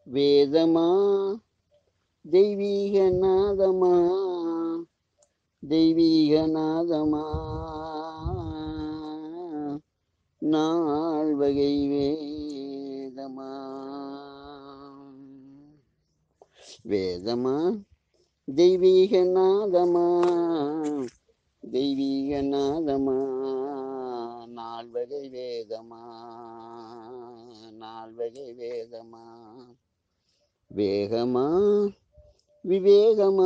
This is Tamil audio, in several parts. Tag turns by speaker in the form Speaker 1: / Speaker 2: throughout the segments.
Speaker 1: வேதமா தெய்வீக நாதமா தெய்வீக நாதமா நாள் வகை வேதமா வேதமா தெய்வீக நாதமா தெய்வீக நாதமா நாள் வகை வேதமா நாள் வகை வேதமா வேகமா விவேகமா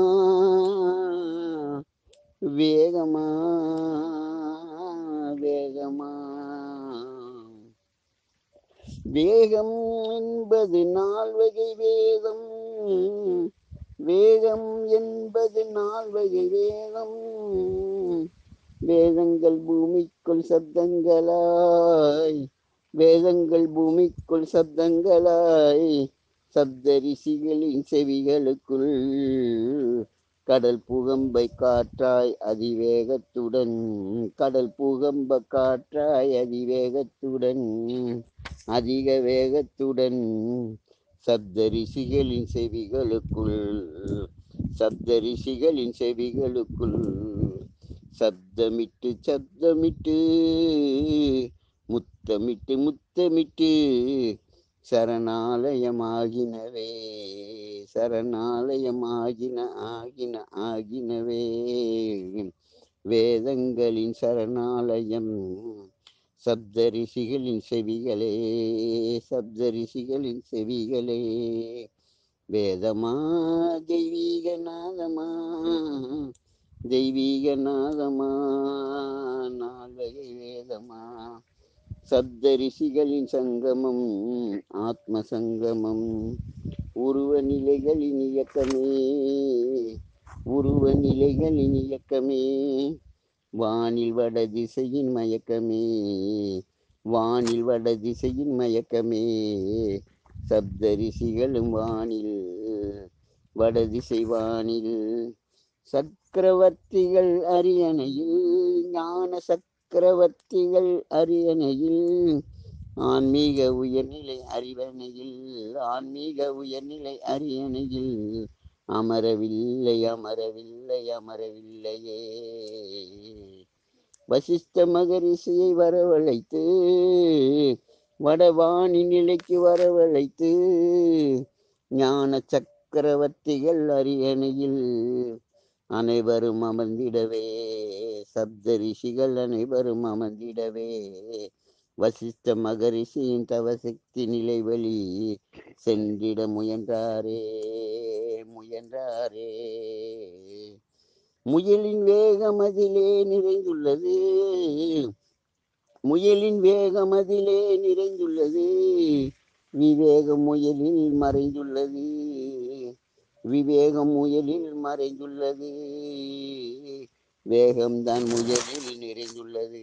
Speaker 1: வேகமா வேகமா வேகம் என்பது நால்வகை வேதம் வேகம் என்பது நால்வகை வேதம் வேதங்கள் பூமிக்குள் சப்தங்களாய் வேதங்கள் பூமிக்குள் சப்தங்களாய் சப்த ரிஷிகளின் செவிகளுக்குள் கடல் புகம்பை காற்றாய் அதிவேகத்துடன் கடல் புகம்ப காற்றாய் அதிவேகத்துடன் அதிக வேகத்துடன் சப்த ரிஷிகளின் செவிகளுக்குள் சப்த ரிஷிகளின் செவிகளுக்குள் சப்தமிட்டு சப்தமிட்டு முத்தமிட்டு முத்தமிட்டு சரணாலயமாகினவே சரணாலயமாகின ஆகின ஆகினவே வேதங்களின் சரணாலயம் சப்த ரிஷிகளின் செவிகளே சப்த ரிஷிகளின் செவிகளே வேதமா தெய்வீக நாதமா தெய்வீக நாதமா நால்வகை வேதமா சப்த ரிஷிகளின் சங்கமம் ஆத்ம சங்கமம் உருவ நிலைகளின் இயக்கமே உருவ நிலைகளின் இயக்கமே வானில் வட திசையின் மயக்கமே வானில் வட திசையின் மயக்கமே சப்த ரிஷிகளும் வானில் வடதிசை வானில் சக்கரவர்த்திகள் அரியணையில் ஞான சக்கரவர்த்திகள் அரியணையில் ஆன்மீக உயர்நிலை அறிவணையில் ஆன்மீக உயர்நிலை அரியணையில் அமரவில்லை அமரவில்லை அமரவில்லையே வசிஷ்ட மகரிஷியை வரவழைத்து வடவாணி நிலைக்கு வரவழைத்து ஞான சக்கரவர்த்திகள் அரியணையில் அனைவரும் அமர்ந்திடவே சப்த ரிஷிகள் அனைவரும் அமர்ந்திடவே வசிஷ்ட மகரிஷியின் தவசக்தி நிலை வழி சென்றிட முயன்றாரே முயன்றாரே முயலின் வேகம் அதிலே நிறைந்துள்ளது முயலின் வேகம் அதிலே நிறைந்துள்ளது விவேகம் முயலில் மறைந்துள்ளது விவேகம் முயலில் மறைந்துள்ளது வேகம்தான் முயலில் நிறைந்துள்ளது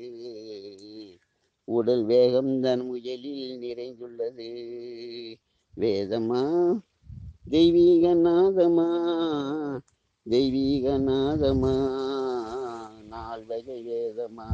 Speaker 1: உடல் வேகம்தான் முயலில் நிறைந்துள்ளது வேதமா தெய்வீக நாதமா தெய்வீக நாதமா நால்வகை வேதமா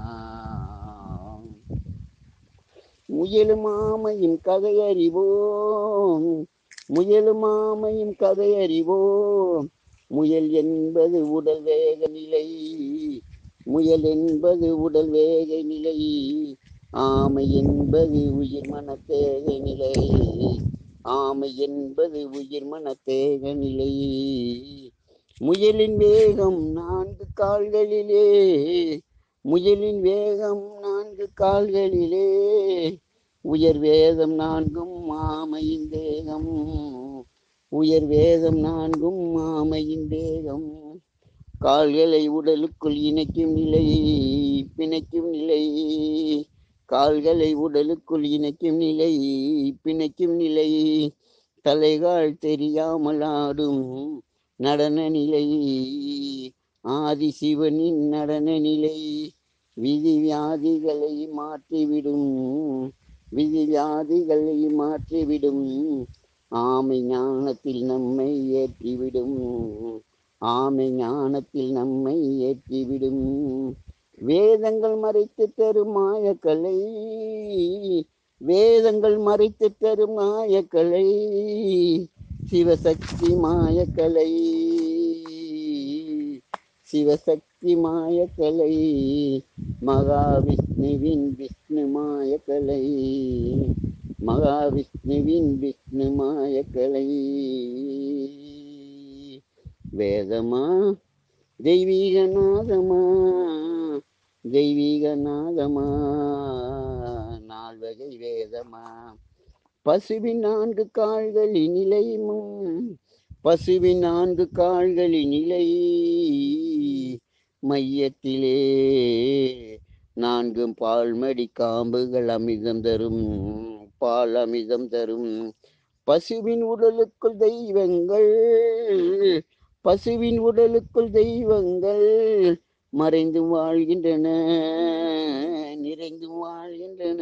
Speaker 1: முயலும் ஆமையும் கதை அறிவோம் முயலும் ஆமையும் கதை அறிவோம் முயல் என்பது உடல் வேக நிலை முயல் என்பது உடல் வேக நிலை ஆமை என்பது உயிர் மனத்தேக நிலை ஆமை என்பது உயிர் மனத்தேக நிலை முயலின் வேகம் நான்கு கால்களிலே முயலின் வேகம் நான்கு கால்களிலே உயர் வேதம் நான்கும் ஆமையின் தேகம் உயர் வேதம் நான்கும் ஆமையின் தேகம் கால்களை உடலுக்குள் இணைக்கும் நிலை பிணைக்கும் நிலை கால்களை உடலுக்குள் இணைக்கும் நிலை பிணைக்கும் நிலை தலைகால் தெரியாமல் ஆடும் நடன நிலை ஆதி சிவனின் நடன நிலை விதி வியாதிகளை மாற்றிவிடும் விதி வியாதிகளை மாற்றிவிடும் ஆமை ஞானத்தில் நம்மை ஏற்றிவிடும் ஆமை ஞானத்தில் நம்மை ஏற்றிவிடும் வேதங்கள் மறைத்து தரும் மாயக்கலை வேதங்கள் மறைத்து தரும் மாயக்கலை சிவசக்தி மாயக்கலை சிவசக்தி மாயக்கலை மகாவிஷ்ணுவின் விஷ்ணு மாயக்கலை மகாவிஷ்ணுவின் விஷ்ணு மாயக்கலை வேதமா தெய்வீக நாதமா தெய்வீக நாதமா நால்வகை வேதமா பசுவின் நான்கு கால்களின் நிலையும் பசுவின் நான்கு கால்களின் நிலை மையத்திலே நான்கு பால்மடி காம்புகள் அமிர்தம் தரும் பால் அமிர்தம் தரும் பசுவின் உடலுக்குள் தெய்வங்கள் பசுவின் உடலுக்குள் தெய்வங்கள் மறைந்து வாழ்கின்றன நிறைந்து வாழ்கின்றன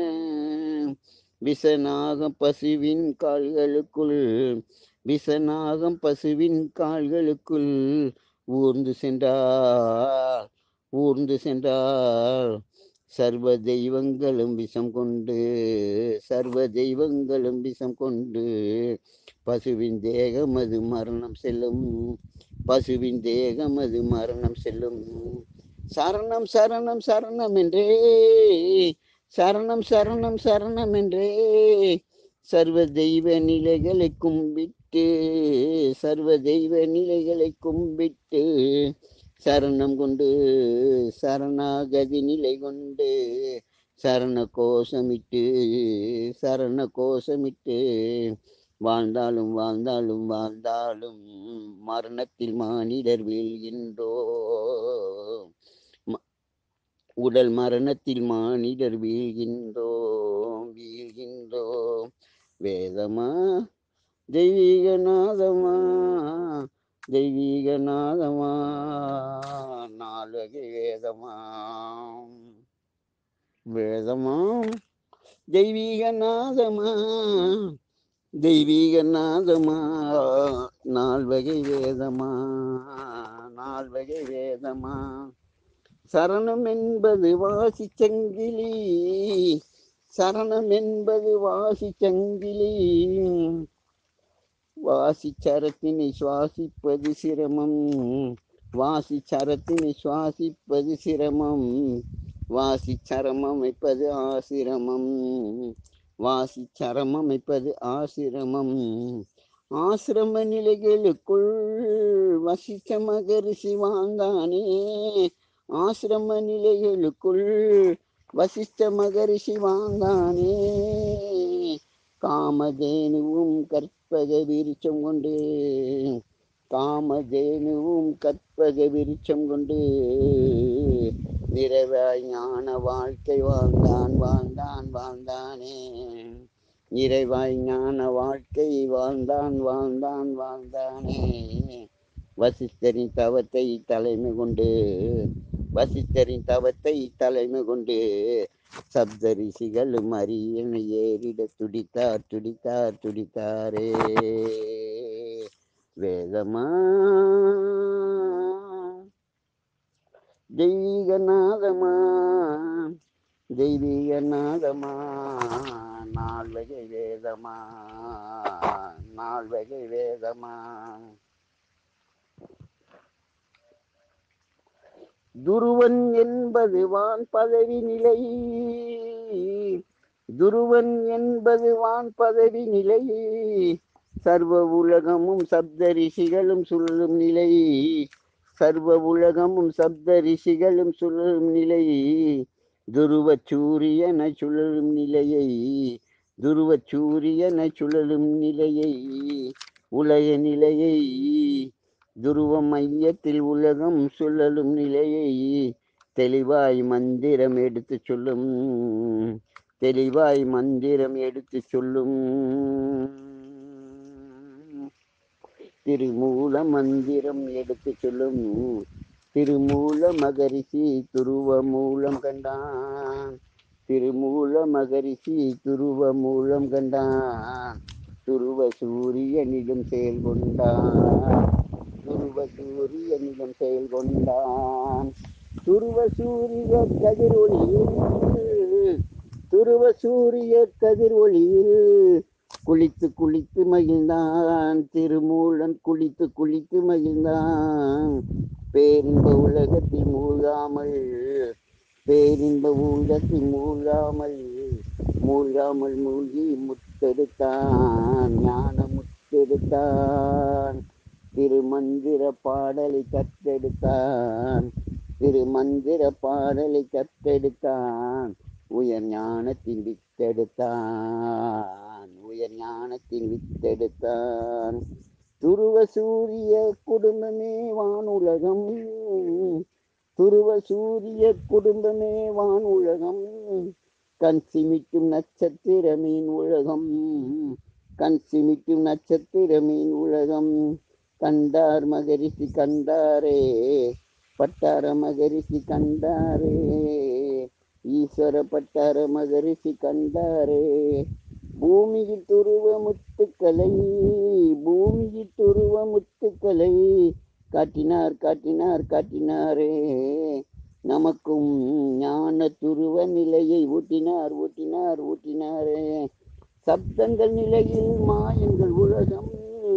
Speaker 1: விசநாகம் பசுவின் கால்களுக்குள் விசநாகம் பசுவின் கால்களுக்குள் ஊர்ந்து சென்றார் ஊர்ந்து சென்றார் சர்வ தெய்வங்களும் விஷம் கொண்டு சர்வ தெய்வங்களும் விஷம் கொண்டு பசுவின் தேகம் அது மரணம் செல்லும் பசுவின் தேகம் அது மரணம் செல்லும் சரணம் சரணம் சரணம் என்றே சரணம் சரணம் சரணம் என்றே சர்வ தெய்வ நிலைகளை கும்பிட்டு சர்வ தெய்வ நிலைகளை கும்பிட்டு சரணம் கொண்டு சரணாகதி நிலை கொண்டு சரண கோஷமிட்டு சரண கோஷமிட்டு வாழ்ந்தாலும் வாழ்ந்தாலும் வாழ்ந்தாலும் மரணத்தில் மானிடர் வீழ்கின்றோ உடல் மரணத்தில் மானிடர் வீழ்கின்றோம் வீழ்கின்றோம் வேதமா தெய்வீக நாதமா தெய்வீக நாதமா நாலகை வேதமா வேதமா தெய்வீக நாதமா தெய்வீக நாதமா நால்வகை வேதமா நால்வகை வேதமா சரணம் என்பது வாசி சங்கிலி சரணம் என்பது வாசி சங்கிலி வாசி சரத்தினை சுவாசிப்பது சிரமம் வாசி சரத்தினை சுவாசிப்பது சிரமம் வாசி சரம் அமைப்பது ஆசிரமம் வாசி சரம் அமைப்பது ஆசிரமம் ஆசிரம நிலைகளுக்குள் வசித்த மகரிஷி வாழ்ந்தானே ஆசிரம நிலைகளுக்குள் வசிஷ்ட மகரிஷி வாழ்ந்தானே காமதேனுவும் கற்பக விருச்சம் கொண்டு காமதேனுவும் கற்பக விருச்சம் கொண்டு நிறைவாய் ஞான வாழ்க்கை வாழ்ந்தான் வாழ்ந்தான் வாழ்ந்தானே நிறைவாய் ஞான வாழ்க்கை வாழ்ந்தான் வாழ்ந்தான் வாழ்ந்தானே வசிஷ்டரின் தவத்தை தலைமை கொண்டு வசிஷ்டரின் தவத்தை தலைமை கொண்டு சப்த ரிஷிகளும் அரியண ஏறிட துடித்தார் துடித்தார் துடித்தாரே வேதமா தெய்வீக நாதமா தெய்வீக நாதமா நால்வகை வேதமா நால்வகை வேதமா துருவன் என்பது வான் பதவி நிலை துருவன் என்பது வான் பதவி நிலை சர்வ உலகமும் சப்த ரிஷிகளும் சொல்லும் நிலை சர்வ உலகமும் சப்த ரிஷிகளும் சொல்லும் நிலை துருவ சூரியன சுழலும் நிலையை துருவ சூரியன சுழலும் நிலையை உலக நிலையை துருவ மையத்தில் உலகம் சுழலும் நிலையை தெளிவாய் மந்திரம் எடுத்து சொல்லும் தெளிவாய் மந்திரம் எடுத்து சொல்லும் திருமூல மந்திரம் எடுத்து சொல்லும் திருமூல மகரிஷி துருவ மூலம் கண்டான் திருமூல மகரிஷி துருவ மூலம் கண்டான் துருவ சூரியனிடம் செயல் கொண்டான் துருவ சூரியனிடம் செயல் கொண்டான் துருவ சூரிய கதிரொளியில் துருவ சூரிய கதிர் ஒளியில் குளித்து குளித்து மகிழ்ந்தான் திருமூலன் குளித்து குளித்து மகிழ்ந்தான் பேரின்ப உலகத்தில் மூழ்காமல் பேரின்ப உலகத்தில் மூழ்காமல் மூழ்காமல் மூழ்கி முத்தெடுத்தான் ஞான முத்தெடுத்தான் திருமந்திர பாடலை கற்றெடுத்தான் திருமந்திர பாடலை கற்றெடுத்தான் உயர் ஞானத்தின் வித்தெடுத்தான் உயர் ஞானத்தின் வித்தெடுத்தான் துருவ சூரிய குடும்பமே வானுலகம் துருவ சூரிய குடும்பமே வானுலகம் கண் சிமிட்டும் நட்சத்திர மீன் உலகம் கண் சிமிட்டும் நட்சத்திர மீன் உலகம் கண்டார் மகரிஷி கண்டாரே பட்டார மகரிஷி கண்டாரே ஈஸ்வர பட்டார மகரிஷி கண்டாரே பூமியில் துருவ முத்துக்களை பூமியில் துருவ முத்துக்களை காட்டினார் காட்டினார் காட்டினாரே நமக்கும் ஞான துருவ நிலையை ஊட்டினார் ஊட்டினார் ஊட்டினாரே சப்தங்கள் நிலையில் மாயங்கள் உலகம்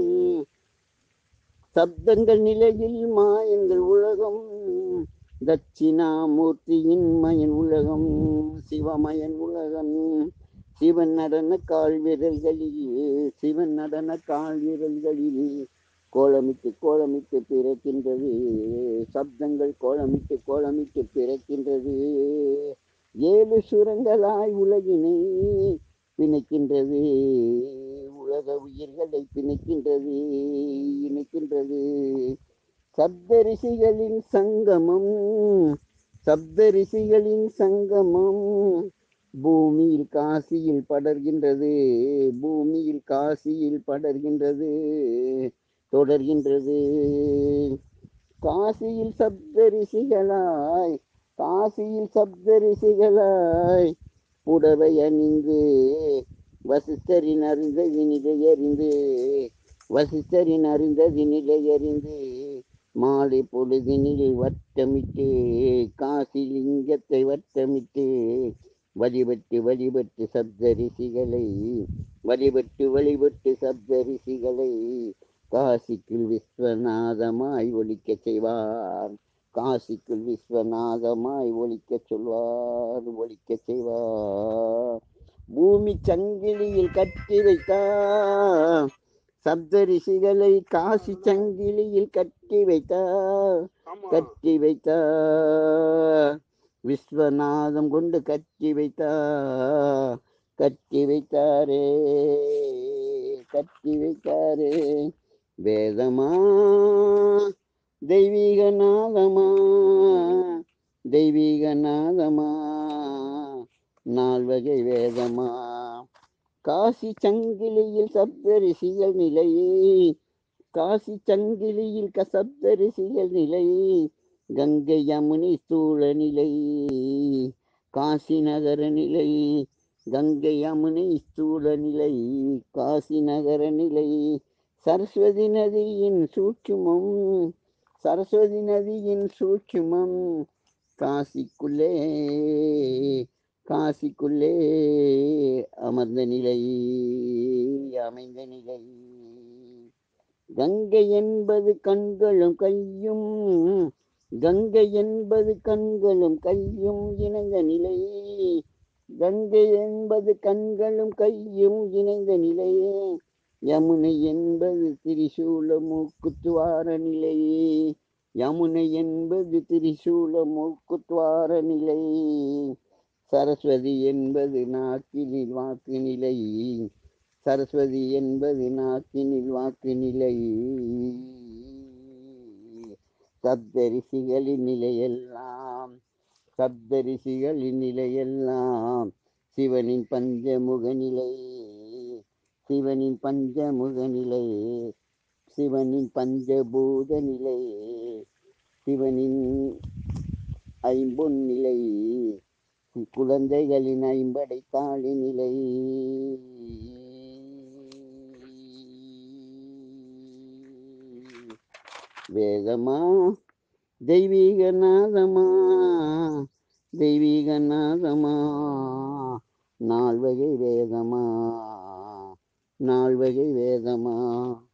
Speaker 1: சப்தங்கள் நிலையில் மாயங்கள் உலகம் தட்சிணாமூர்த்தியின் மயன் உலகம் சிவமயன் உலகம் சிவன் நடன கால் விரல்களில் சிவன் நடன கால் விரல்களில் கோலமிட்டு கோலமிட்டு பிறக்கின்றது சப்தங்கள் கோலமிட்டு கோலமிட்டு பிறக்கின்றது ஏழு சுரங்களாய் உலகினை பிணைக்கின்றது உலக உயிர்களை பிணைக்கின்றது இணைக்கின்றது சப்தரிஷிகளின் சங்கமம் சப்தரிஷிகளின் சங்கமம் பூமியில் காசியில் படர்கின்றது பூமியில் காசியில் படர்கின்றது தொடர்கின்றது காசியில் சப்தரிஷிகளாய் காசியில் சப்தரிஷிகளாய் புடவை அணிந்து வசிஷ்டரின் அறிந்தது நிலையறிந்து வசிஷ்டரின் அறிந்தது நிலையறிந்து மாலை பொழுதினில் வட்டமிட்டு காசி லிங்கத்தை வட்டமிட்டு வழிபட்டு வழிபட்டு சப்தரிஷிகளை வழிபட்டு வழிபட்டு சப்தரிஷிகளை காசிக்குள் விஸ்வநாதமாய் ஒழிக்கச் செய்வார் காசிக்குள் விஸ்வநாதமாய் ஒழிக்கச் சொல்வார் ஒழிக்கச் செய்வார் பூமி சங்கிலியில் கட்டி வைத்தார் சப்தரிஷிகளை காசி சங்கிலியில் கட்டி வைத்தார் கட்டி வைத்தார் விஸ்வநாதம் கொண்டு கட்டி வைத்தார் கட்டி வைத்தாரே கட்டி வைத்தாரே வேதமா தெய்வீக நாதமா தெய்வீக நாதமா நால்வகை வேதமா காசி சங்கிலியில் சப்தரிசிகள் நிலை காசி சங்கிலியில் கசப்தரிசிகள் நிலை கங்கை யமுனி ஸ்தூல நிலை காசி நகர நிலை கங்கை யமுனை ஸ்தூல நிலை காசி நகர நிலை சரஸ்வதி நதியின் சூட்சுமம் சரஸ்வதி நதியின் சூட்சுமம் காசிக்குள்ளே காசிக்குள்ளே அமர்ந்த நிலை அமைந்த நிலை கங்கை என்பது கண்களும் கையும் கங்கை என்பது கண்களும் கையும் இணைந்த நிலை கங்கை என்பது கண்களும் கையும் இணைந்த நிலை யமுனை என்பது திரிசூல மூக்குத்துவார நிலை யமுனை என்பது திரிசூல மூக்குத்துவார நிலை சரஸ்வதி என்பது நாக்கினில் வாக்கு நிலை சரஸ்வதி என்பது நாக்கினில் வாக்கு நிலை சப்தரிசிகளின் நிலையெல்லாம் சப்தரிசிகளின் நிலையெல்லாம் சிவனின் பஞ்சமுக நிலை சிவனின் பஞ்சமுக நிலை சிவனின் பஞ்சபூத நிலை சிவனின் ஐம்பொன் நிலை குழந்தைகளின் ஐம்படை தாளி நிலை வேதமா தெய்வீக நாதமா தெய்வீக நாதமா நால்வகை வேதமா நால்வகை வேதமா